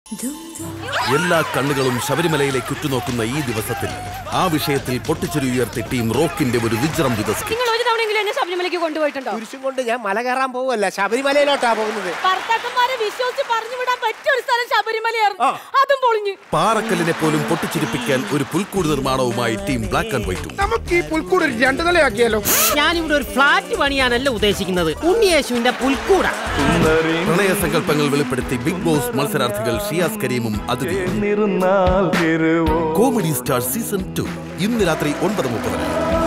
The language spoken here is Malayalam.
എല്ലാ കണ്ണുകളും ശബരിമലയിലേക്ക് ഉറ്റുനോക്കുന്ന ഈ ദിവസത്തിൽ ആ വിഷയത്തിൽ പൊട്ടിച്ചെരുയർത്തി ടീം റോക്കിന്റെ ഒരു വിജൃംഭിത സ്കിറ്റ് നിങ്ങൾ ഒരു തവണയെങ്കിലും എന്നെ ശബരിമലയ്ക്ക് കൊണ്ടുപോയിട്ടുണ്ടോ കുരിശും കൊണ്ട് ഞാൻ മല കയറാൻ പോവല്ല ശബരിമലയിലോട്ടാ പോകുന്നത് ഭർത്താക്കന്മാരെ വിശ്വസിച്ച് പറഞ്ഞു വിടാൻ പറ്റിയ ഒരു സ്ഥലം ശബരിമലയായിരുന്നു അതും പൊളിഞ്ഞു പാറക്കല്ലിനെ പോലും പൊട്ടിച്ചിരിപ്പിക്കാൻ ഒരു പുൽക്കൂട് നിർമ്മാണവുമായി ടീം ബ്ലാക്ക് ആൻഡ് വൈറ്റും നമുക്ക് ഈ പുൽക്കൂട് ഒരു രണ്ടു നിലയാക്കിയാലോ ഞാനിവിടെ ഒരു ഫ്ലാറ്റ് പണിയാനല്ല ഉദ്ദേശിക്കുന്നത് ഉണ്ണിയേശുവിന്റെ പുൽക്കൂട പ്രണയ സങ്കല്പങ്ങൾ വെളിപ്പെടുത്തി ബിഗ് ബോസ് മത്സരാർത്ഥികൾ ഷിയാസ് കരീമും അതിഥിയും നിറുന്നാൽ തെരുവോ കോമഡി സ്റ്റാർ സീസൺ ടു ഇന്ന് രാത്രി ഒൻപത് മുപ്പതിന്